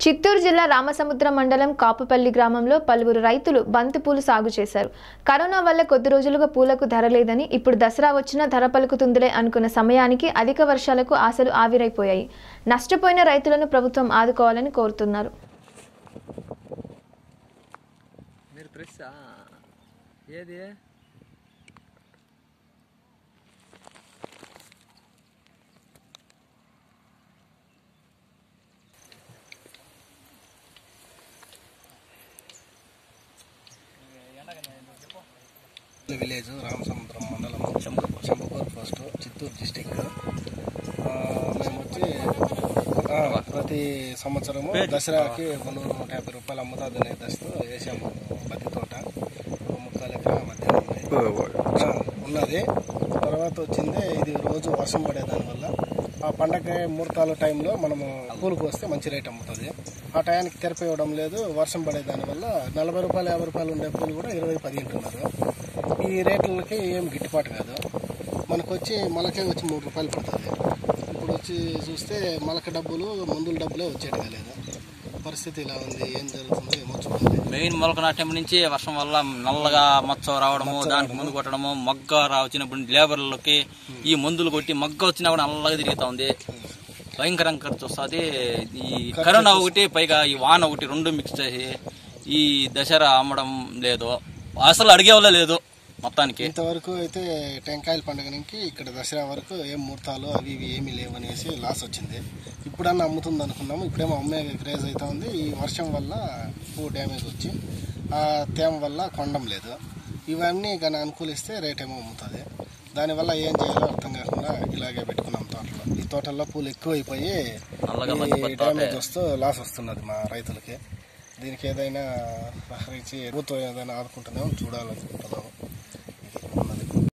చిత్తూరు జిల్లా రామసముద్రం మండలం కాపుపల్లి గ్రామంలో పలువురు రైతులు బంతి పూలు సాగు చేశారు కరోనా వల్ల కొద్ది రోజులుగా పూలకు ధర లేదని ఇప్పుడు దసరా వచ్చినా ధర పలుకుతుందిలే అనుకున్న సమయానికి అధిక వర్షాలకు ఆశలు ఆవిరైపోయాయి నష్టపోయిన రైతులను ప్రభుత్వం ఆదుకోవాలని కోరుతున్నారు మీరు ప్రెస్సా ఏది విలేజ్ రామసముద్రం మండలం శంభపూర్ పోస్ట్ చిత్తూరు డిస్టిక్ మేము వచ్చి ఆ, ప్రతి సంవత్సరము దసరాకి రెండు నూట యాభై రూపాయలు అమ్ముతాదనే దశతో వేసాము పత్తి తోట ముక్కాలు ఎకరా మధ్య ఉంది ఆ, ఉన్నది తర్వాత వచ్చింది ఇది రోజు వర్షం పడేదాని వల్ల ఆ పండగ ముహూర్తాల టైంలో మనము పూలు కోస్తే మంచి రేట్ అమ్ముతుంది ఆ టయానికి తెరపివ్వడం లేదు వర్షం పడేదాని వల్ల నలభై రూపాయలు యాభై రూపాయలు ఉండే పూలు కూడా ఇరవై పది ఉంటున్నారు ఈ రేట్లకి ఏం గిట్టుబాటు కాదు మనకు వచ్చి మొలకే వచ్చి మూడు రూపాయలు పడుతుంది ఇప్పుడు వచ్చి చూస్తే మొలక డబ్బులు మందుల డబ్బులే వచ్చేట్టుగా లేదు పరిస్థితి ఇలా ఉంది ఏం జరుగుతుందో ఏమో చూడండి మెయిన్ మొలక నాట్యం నుంచి వర్షం వల్ల నల్లగా మచ్చ రావడము దానికి ముందు కొట్టడము మొగ్గ రా వచ్చినప్పుడు లేబర్లకి ఈ మందులు కొట్టి మొగ్గ వచ్చినా కూడా నల్లగా తిరుగుతా ఉంది భయంకరంగా ఖర్చు వస్తుంది ఈ కరోనా ఒకటి పైగా ఈ వాన ఒకటి రెండు మిక్స్ చేసి ఈ దసరా అమ్మడం లేదు అసలు అడిగే వాళ్ళే లేదు మొత్తానికి ఇంతవరకు అయితే టెంకాయల పండుగ నుంచి ఇక్కడ దసరా వరకు ఏం ముహూర్తాలు అవి ఇవి ఏమీ లేవనేసి లాస్ వచ్చింది ఇప్పుడన్నా అమ్ముతుంది అనుకున్నాము ఇప్పుడేమో అమ్మే క్రేజ్ అవుతా ఉంది ఈ వర్షం వల్ల పువ్వు డ్యామేజ్ వచ్చి ఆ తేమ వల్ల కొండం లేదు ఇవన్నీ కానీ అనుకూలిస్తే రేట్ ఏమో అమ్ముతుంది దానివల్ల ఏం చేయాలో అర్థం కాకుండా ఇలాగే పెట్టుకున్నాం తోటలో ఈ తోటల్లో పూలు ఎక్కువైపోయి నల్లగా మధ్య డ్యామేజ్ వస్తూ లాస్ వస్తున్నది మా రైతులకి దీనికి ఏదైనా సహకరించి ప్రభుత్వం ఏదైనా ఆదుకుంటున్నామో చూడాలనుకుంటున్నాము